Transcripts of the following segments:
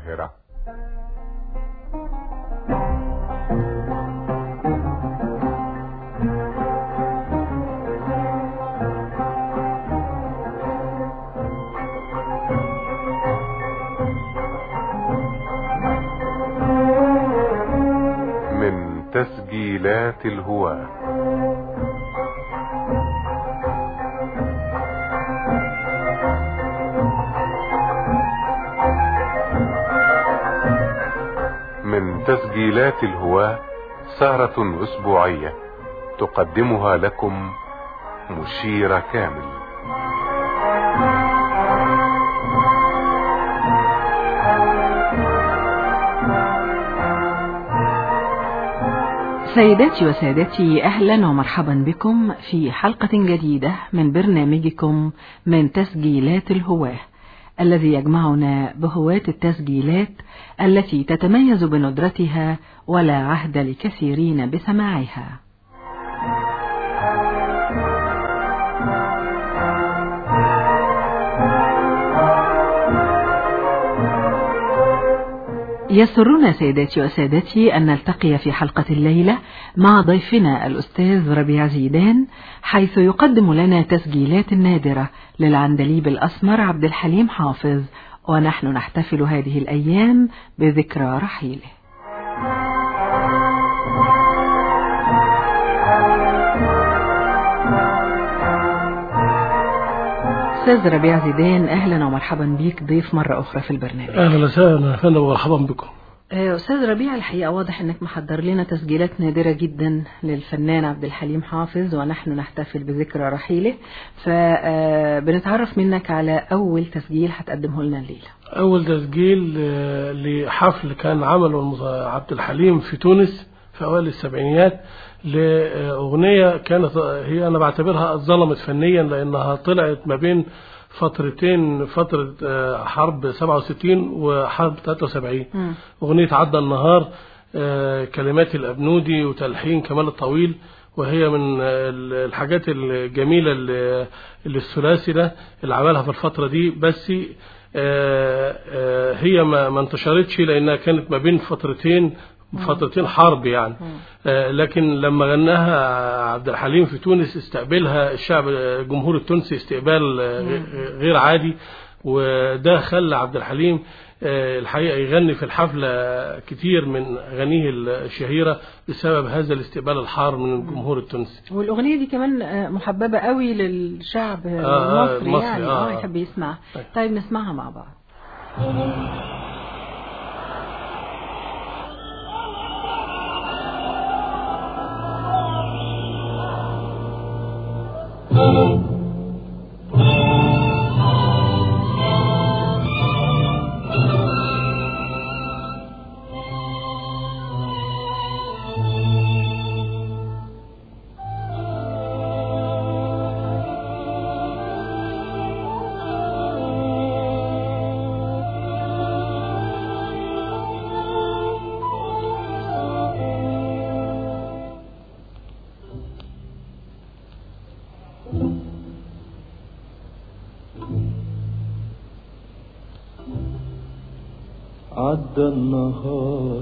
القاهرة من تسجيلات الهواه من تسجيلات الهواة سهرة أسبوعية تقدمها لكم مشيرة كامل سيداتي وسادتي أهلا ومرحبا بكم في حلقة جديدة من برنامجكم من تسجيلات الهواه الذي يجمعنا بهواة التسجيلات التي تتميز بندرتها ولا عهد لكثيرين بسماعها يسرنا سيداتي وسادتي أن نلتقي في حلقة الليلة مع ضيفنا الأستاذ ربيع زيدان حيث يقدم لنا تسجيلات نادرة للعندليب الأسمر عبد الحليم حافظ ونحن نحتفل هذه الأيام بذكرى رحيله أستاذ ربيع زيدان أهلا ومرحبا بيك ضيف مرة أخرى في البرنامج اهلا وسهلا فندم ومرحبا بكم آه، أستاذ ربيع الحقيقة واضح أنك محضر لنا تسجيلات نادرة جدا للفنان عبد الحليم حافظ ونحن نحتفل بذكرى رحيله فبنتعرف منك على أول تسجيل هتقدمه لنا الليلة اول تسجيل آه، لحفل كان عمله المز- عبد الحليم في تونس في اوائل السبعينيات لاغنيه كانت هي انا بعتبرها اتظلمت فنيا لانها طلعت ما بين فترتين فتره آه، حرب 67 وحرب 73 مم. أغنية عدى النهار آه، كلمات الأبنودي وتلحين كمال الطويل وهي من آه، الحاجات الجميلة اللي اللي الثلاثي ده اللي عملها في الفترة دي بس آه، آه، هي ما ما انتشرتش لأنها كانت ما بين فترتين فترتين حرب يعني آه، لكن لما غناها عبد الحليم في تونس استقبلها الشعب الجمهور التونسي استقبال آه، غ- غير عادي وده خلى عبد الحليم آه، الحقيقة يغني في الحفلة كتير من أغانيه الشهيرة بسبب هذا الاستقبال الحار من الجمهور التونسي والأغنية دي كمان آه، محببة قوي للشعب آه، المصري المصري، يعني آه، اه آه. يحب يسمع طيب. طيب نسمعها مع بعض عدى النهار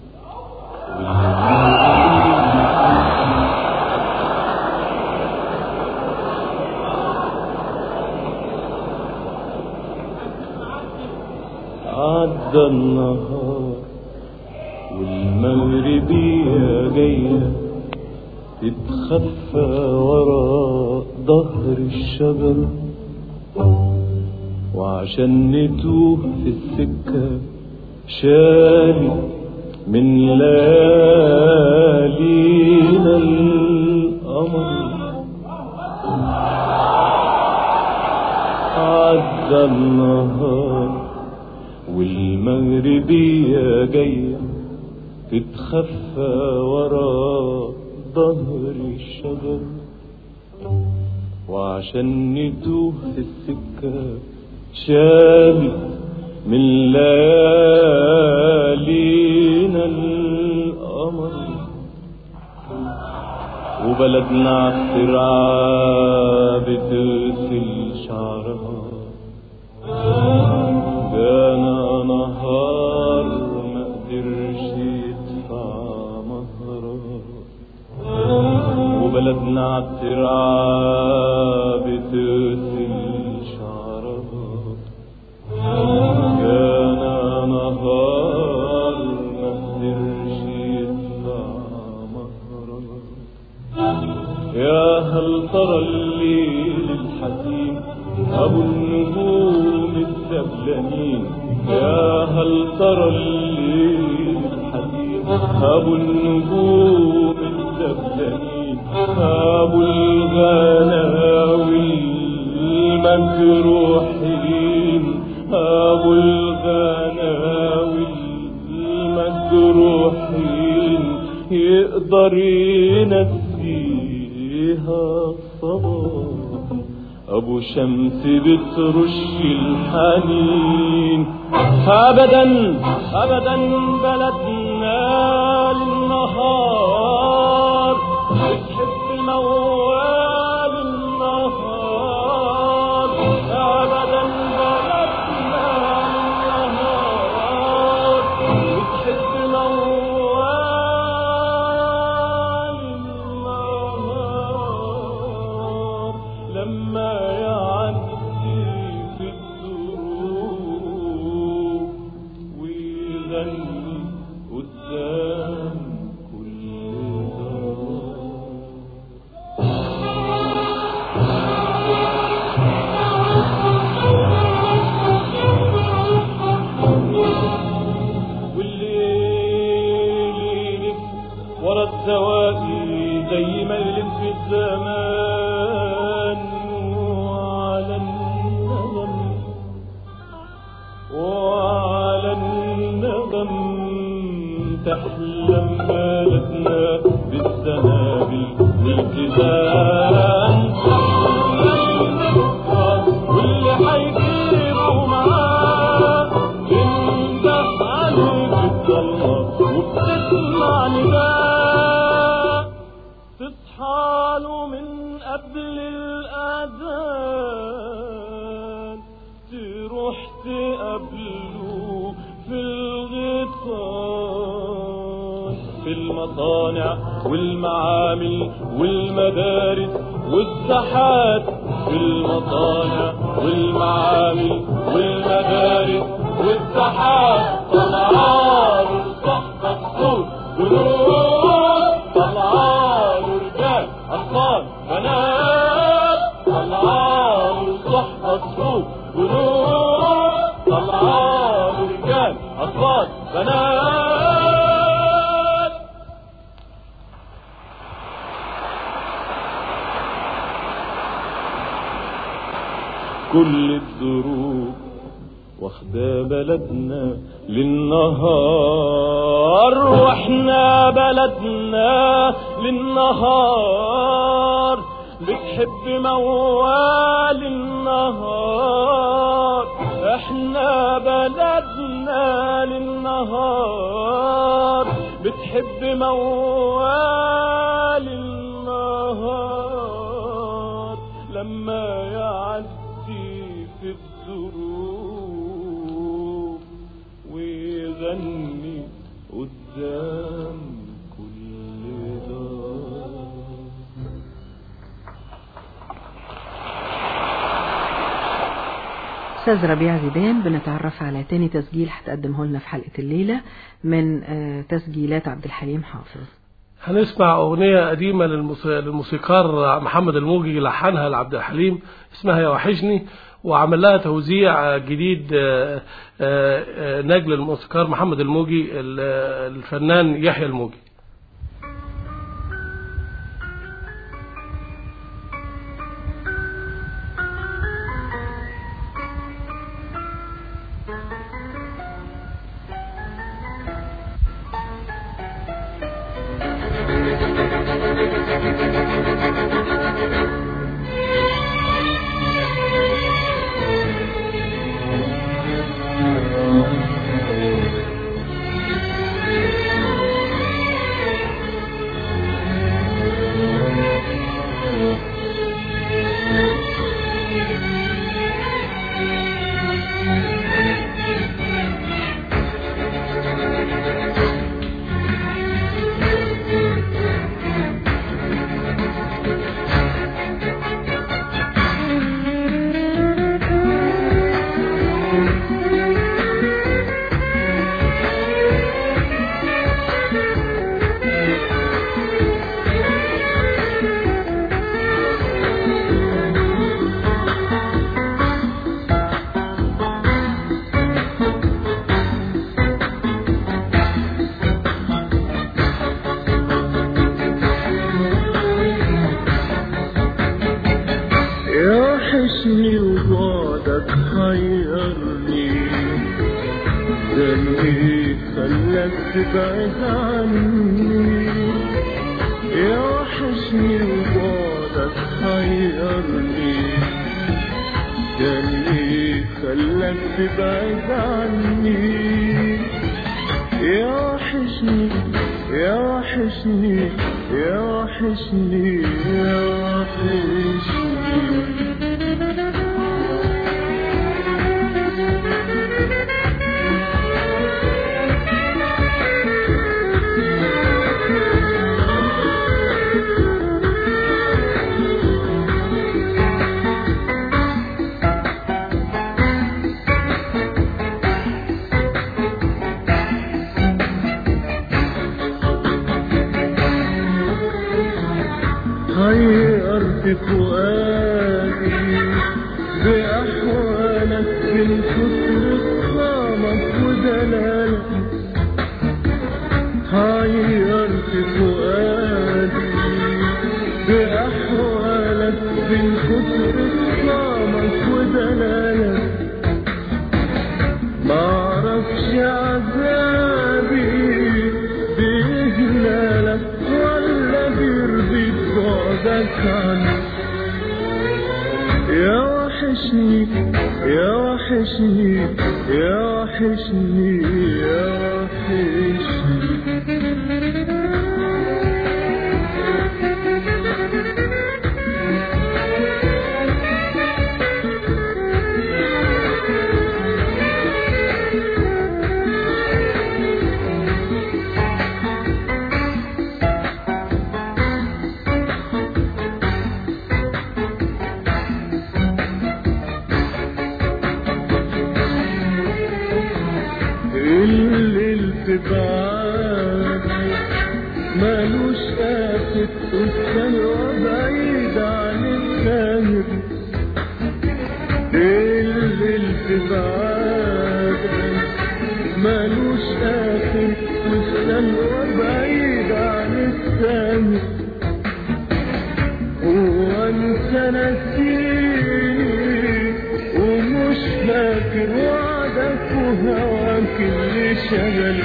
عدى النهار والمغربية جاية تتخفى ورا ظهر الشجر وعشان نتوه في السكة شالي من ليالينا القمر عدى النهار والمغربية جاية تتخفى ورا ظهر الشجر وعشان نتوه في السكة شالت من ليالينا القمر وبلدنا عالترعة بتغسل شعرها جانا نهار نهار ما قدرش يدفع مهره وبلدنا عالترعة بتغسل شعرها كان نهار ما قدرش يدفع مهرها يا هل ترى الليل الحزين أبو النجوم الدبلانين يا هل ترى الليل الحزين أبو النجوم الدبلانين أبو الغناوي المجروحين أبو الغناوي المجروحين يقدر ينسيها الصباح أبو شمس بترش الحنين أبدا أبدا بلدنا للنهار بتحب موال النهار أبدا بلدنا للنهار بتحب موال النهار لما يعدي في الدروب ويغني قدام كل دار والليل يلف ورا الزواقي زي ما يلف الزمان وعلى النغم وعلى النغم تحلم بلدنا بالسنابل والكتان واللي حيجيبوا معاه انده عليك الضلمه وبتسمع نداء تصحى له من قبل الأذان تروح تقابله في الغيطان في المصانع والمعامل والمدارس والساحات في المصانع والمعامل والمدارس والساحات طلعان الصحبة الصوت جنود طلعان رجال أطفال بنات طلعان الصحبة الصوت جنود طلعان رجال أطفال بنات كل الظروف واخدة بلدنا للنهار واحنا بلدنا للنهار بتحب موال النهار احنا بلدنا للنهار بتحب موال النهار لما يعدي في الظروف ويغني قدام كل دار أستاذ ربيع زيدان بنتعرف على تاني تسجيل هتقدمه لنا في حلقة الليلة من آه، تسجيلات عبد الحليم حافظ هنسمع أغنية قديمة للموس- للموسيقار محمد الموجي لحنها لعبد الحليم اسمها يا وحشني وعمل لها توزيع جديد آه، آه، آه، نجل الموسيقار محمد الموجي ال- الفنان يحيى الموجي يا ايه خلاك تبعد عني يا وحشني وبعدك حيرني كان ايه خلاك تبعد عني يا وحشني يا وحشني يا وحشني يا وحشني غيرت فؤادي بأحوالك من كتر خصامك ودلالك غيرت فؤادي بأحوالك من كتر خصامك ودلالك معرفش عذابي بإهلالك ولا بيرضي بعدك عني يا وحشني يا وحشني يا وحشني يا وحشني الليل في بعادي مالوش آفة والسلوى بعيد عن الساهر الليل في بعادي مالوش آفة والسلوى بعيد عن الساهر هو انت نسيني ومش فاكر وعدك وهواك اللي شغل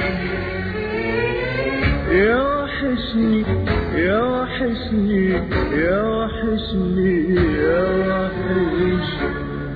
يا وحشني يا وحشني يا وحشني يا وحشني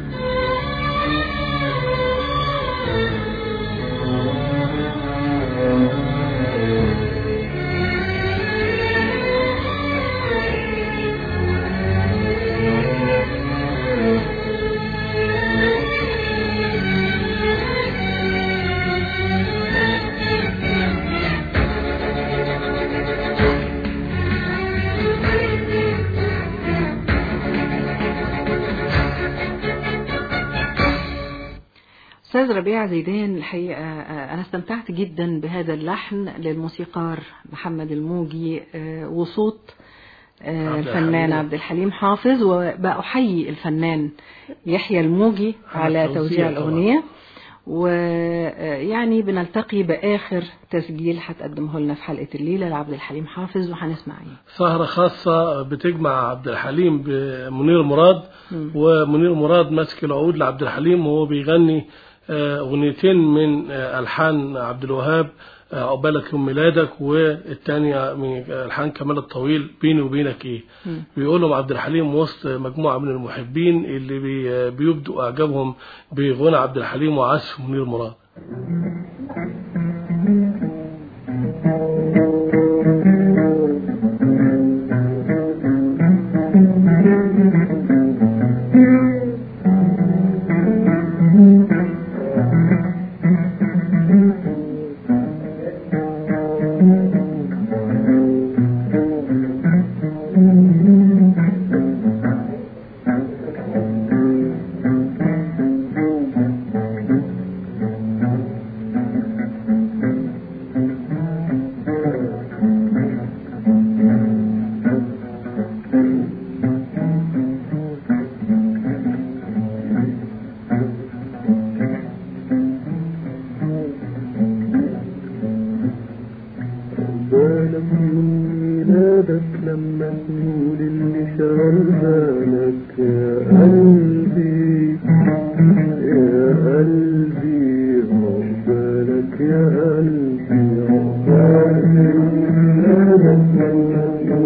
أستاذ ربيع زيدان الحقيقة آه، أنا استمتعت جدا بهذا اللحن للموسيقار محمد الموجي آه، وصوت آه، عبد الفنان الحليم. عبد الحليم حافظ وبأحيي الفنان يحيى الموجي على توزيع توزيع طبعا. الأغنية ويعني بنلتقي بآخر تسجيل هتقدمه لنا في حلقة الليلة لعبد الحليم حافظ وهنسمع ايه سهرة خاصة بتجمع عبد الحليم بمنير مراد ومنير مراد ماسك العود لعبد الحليم وهو بيغني آه، أغنيتين من آه، ألحان عبد الوهاب آه، عقبالك يوم ميلادك والتانية من ألحان كمال الطويل بيني وبينك إيه بيقولهم عبد الحليم وسط مجموعة من المحبين اللي بي- بيبدوا إعجابهم بغنى عبد الحليم وعزف منير مراد بالك يوم ميلادك لما تقول اللي شغل بالك يا قلبي يا قلبي عقبالك يا قلبي عقبالك ينادك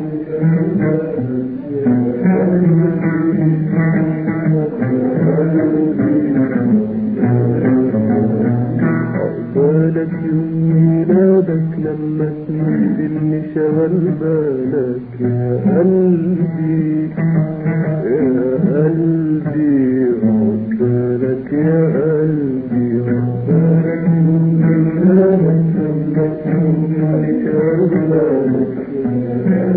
عقبالك يوم ميلادك لما تنسي اللي شغل بالك يا قلبي يا قلبي عقبالك يا قلبي عقبالك يوم ميلادك لما تنسي اللي شغل بالك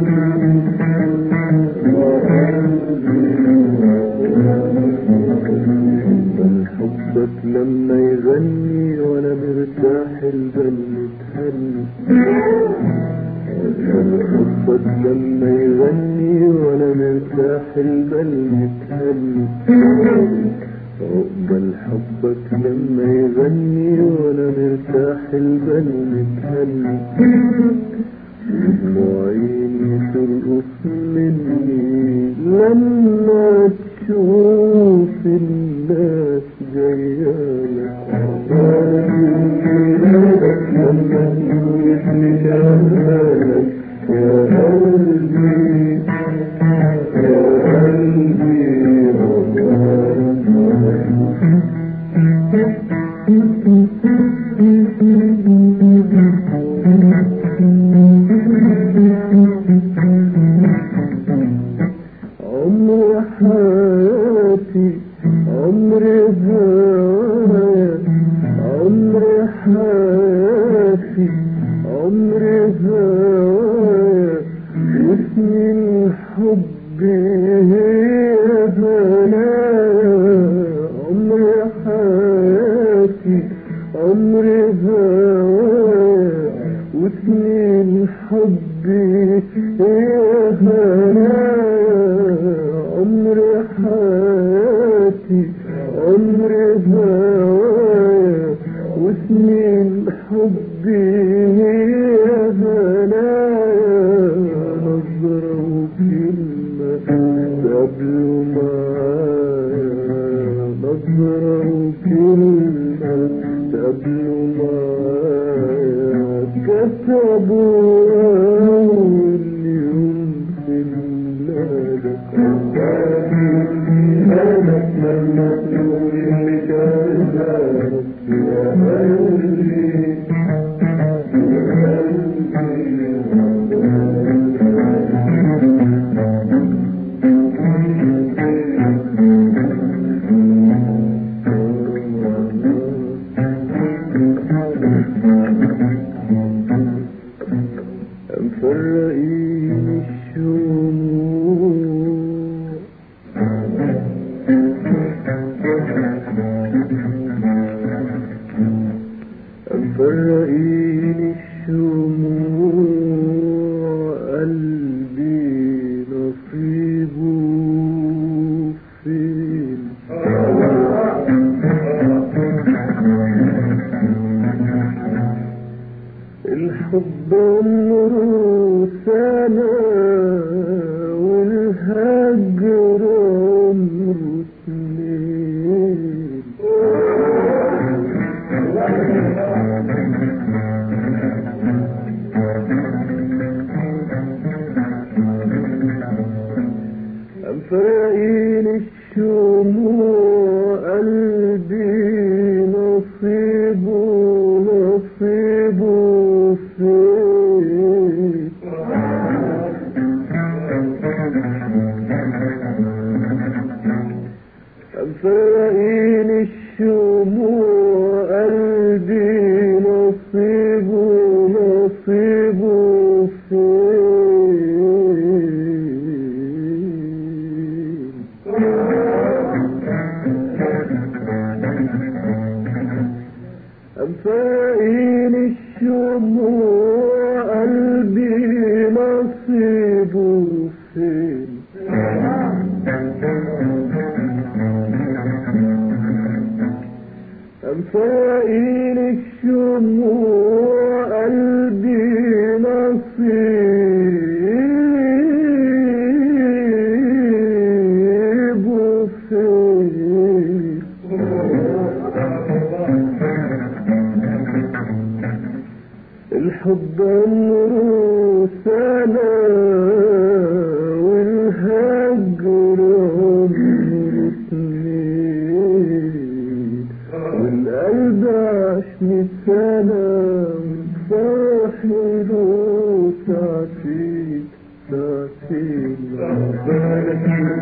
بل حبك لما يغني وانا مرتاح البل متهني بل حبك لما يغني وانا مرتاح البل متهني عقبال حبك لما يغني وانا مرتاح البل متهني وعيني ترقص مني لما تشوف الناس جايالك لما تشوف جمالك يا قلبي يا قلبي عمر حياتي عمر هوايا عمر حياتي عمر هوايا واسمي الحب هي هنايا عمر حياتي عمر هوايا واسمي الحب هي هنايا عمر حياتي عمر هوايا واسمي الحب هي هنايا نظرة وكلمة قبل معايا نظرة وكلمة قبل معايا كتبوا أول يوم في ميلادك ميلادك لما تقول اللي كان بالك يا قلبي مفرقين الشموع مفرقين الشموع قلبي نصيبه فين الحب عمره سنة والهجر عمره سنين مفرقين الشموع قلبي نصيبه نصيبه فين مفرقين الشموع قلبي نصيبه نصيبه فين أنفاين الشموع قلبي نصيبه فين أنفاين الشموع قلبي نصيبه فين الحب عمره سنة والهجر عمره سنين والقلب عاش مية سنة والفرح له ساعتين ساعتين بالك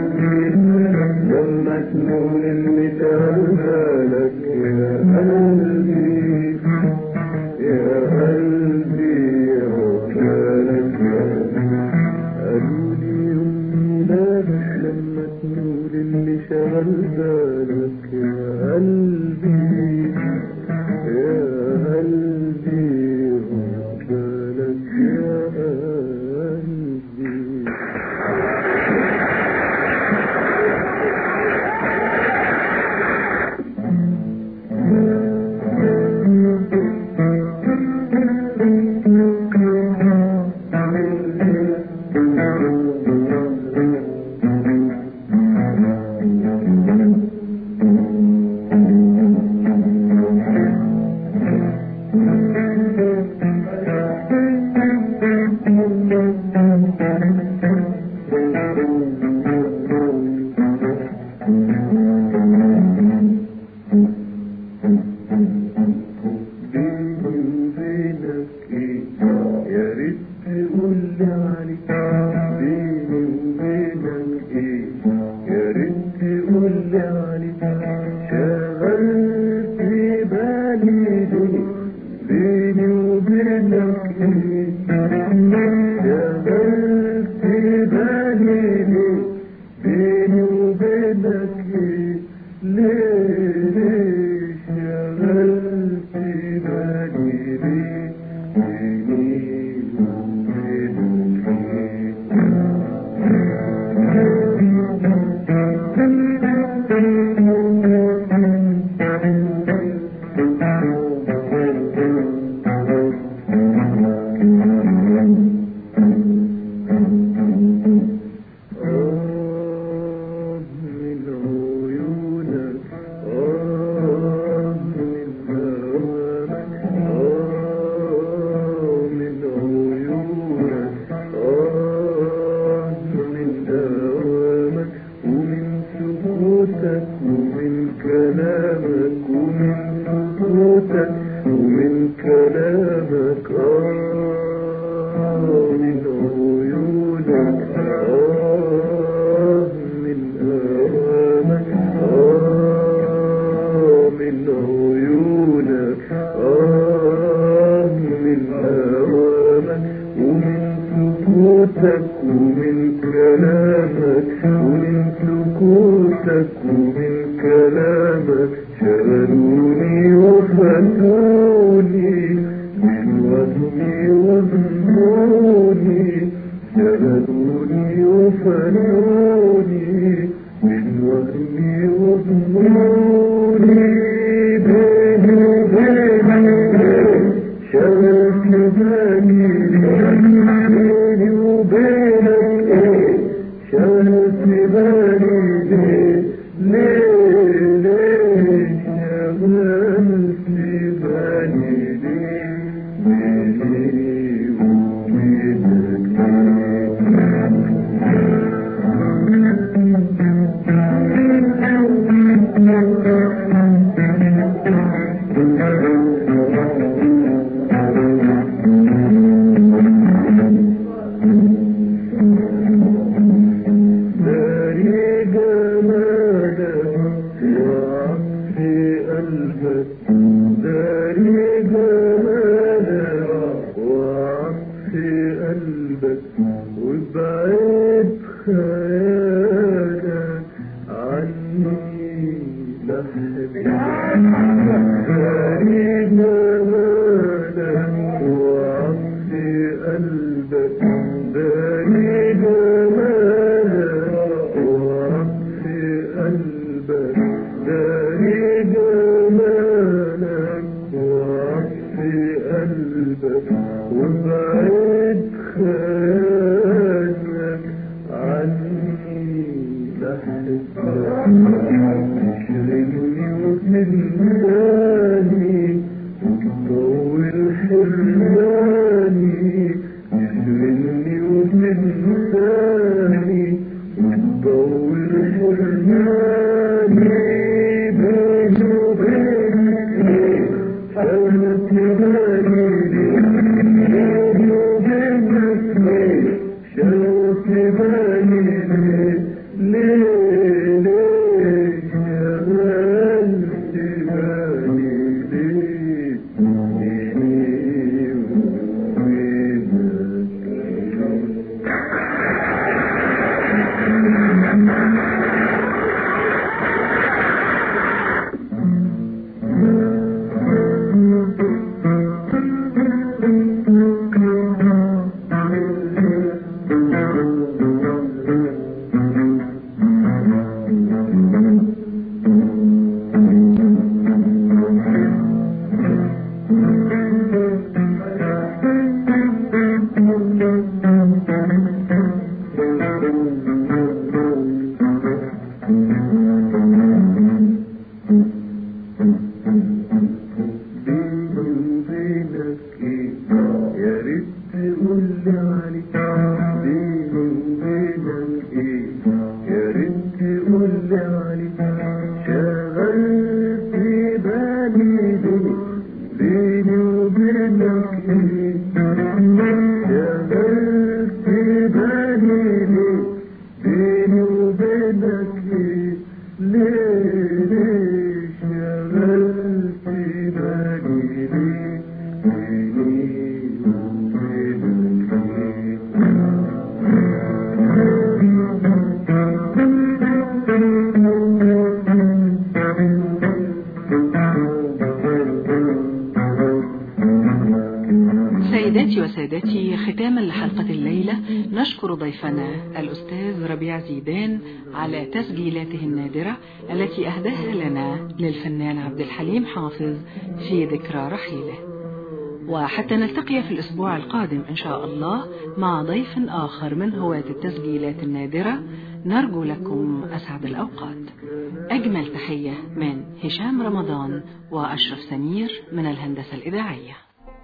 لما تنول اللي بالك يا قلبي يا قلبي يا بالك قالوا لي يومي بالك لما تنول اللي شغل بالك يا قلبي يا قلبي يا بالك يا قلبي بيني وبينك ايه يا ريت تقول لي عليك بيني وبينك ايه يا ريت تقول لي عليك شغلت بالي ليه بيني وبينك ايه شغلت بالي ليه بيني وبينك ايه ليه ليه شغلت بالي ليه بيني وبينك ايه آه من عيونك آه من هواك آه من عيونك آه من دوامك ومن سكوتك ومن كلامك ومن سكوتك ومن كلامك آه من عيونك آه من هوامك آه من عيونك آه من هوامك ومن سكوتك ومن كلامك ومن سكوتك ومن كلامك شغلوني وفتوني من وهمي وظنوني شغلوني وفتوني من وهمي وظنوني بيني وبينك شغلت بالي بيني وبينك شغلت بالي ليه ليه شغلت بالي ليه بيني داري جمالك وعطفي قلبك داري جمالك وعطفي قلبك وبعيد خيالك عني لحبك داري جمالك وعطفي قلبك داري جمالك وعطفي قلبك داري جمالك وعطفي قلبك وبعيد خيالك عني لحبك تشغلني وتنساني وتطول حرماني بيني وبينك ايه يا ريت تقول لي عليك بيني وبينك ايه يا ريت تقول لي عليك شغلت بالي ليه بيني وبينك ايه شغلت بالي ليه بيني وبينك ايه ليه ليه شغلت بالي ليه بيني وبينك سيداتي وسادتي ختاما لحلقة الليلة نشكر ضيفنا الأستاذ ربيع زيدان على تسجيلاته النادرة التي أهداها لنا للفنان عبد الحليم حافظ في ذكرى رحيله وحتى نلتقي في الأسبوع القادم إن شاء الله مع ضيف آخر من هواة التسجيلات النادرة نرجو لكم أسعد الأوقات أجمل تحية من هشام رمضان وأشرف سمير من الهندسة الإذاعية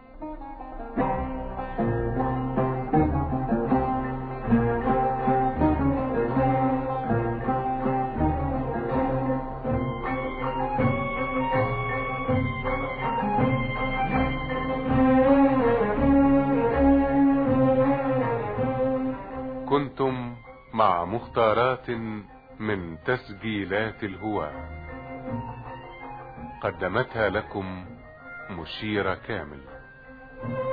كنتم مع مختارات من تسجيلات الهواة قدمتها لكم مشيرة كامل